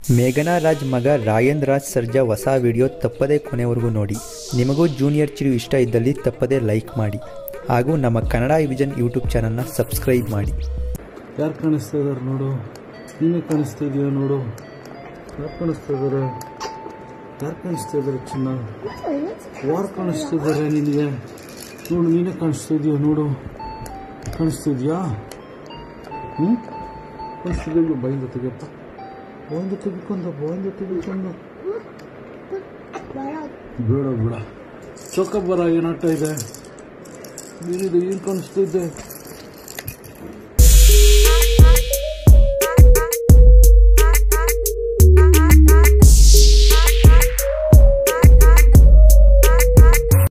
ಮೇಘನಾ ರಾಜ್ ಮಗ ರಾಯನ್ ರಾಜ್ ಸರ್ಜಾ ಹೊಸ ವಿಡಿಯೋ ತಪ್ಪದೇ ಕೊನೆವರೆಗೂ ನೋಡಿ ನಿಮಗೂ ಜೂನಿಯರ್ ಚಿರು ಇಷ್ಟ ಇದ್ದಲ್ಲಿ ತಪ್ಪದೇ ಲೈಕ್ ಮಾಡಿ ಹಾಗೂ ನಮ್ಮ ಕನ್ನಡ ವಿಷನ್ ಯೂಟ್ಯೂಬ್ ಚಾನಲ್ನ ಸಬ್ಸ್ಕ್ರೈಬ್ ಮಾಡಿ ಯಾರು ಕಾಣಿಸ್ತಾ ಇದಾರೆ ನೋಡು ನೀನೇ ಕಾಣಿಸ್ತಾ ಇದೆಯಾ ನೋಡು ಯಾರು ಕಾಣಿಸ್ತಾ ಇದ್ದಾರೆ ಯಾರು ಕಾಣಿಸ್ತಾ ಇದ್ದಾರೆ ಚಿನ್ನ ಯಾರು ಕಾಣಿಸ್ತಾ ಇದ್ದಾರೆ ನಿನಗೆ ನೋಡು ನೀನೇ ಕಾಣಿಸ್ತಾ ಇದೆಯಾ ನೋಡು ಕಾಣಿಸ್ತಾ ಇದೆಯಾ ಹ್ಞೂ ಕಾಣಿಸ್ತಿದ್ದೆ ಬೈಂದ ತೆಗಿಯಪ್ಪ ಬಾಯಿಂದ ತೆಗಿಕೊಂಡು ಬಾಯಿಂದ ತೆಗಿಕೊಂಡು ಬೇಡ ಬೇಡ ಚೌಕ ಬರ ಏನಾಟ ಇದೆ ಏನಿದೆ ಏನು ಕಾಣಿಸ್ತಾ ಇದೆ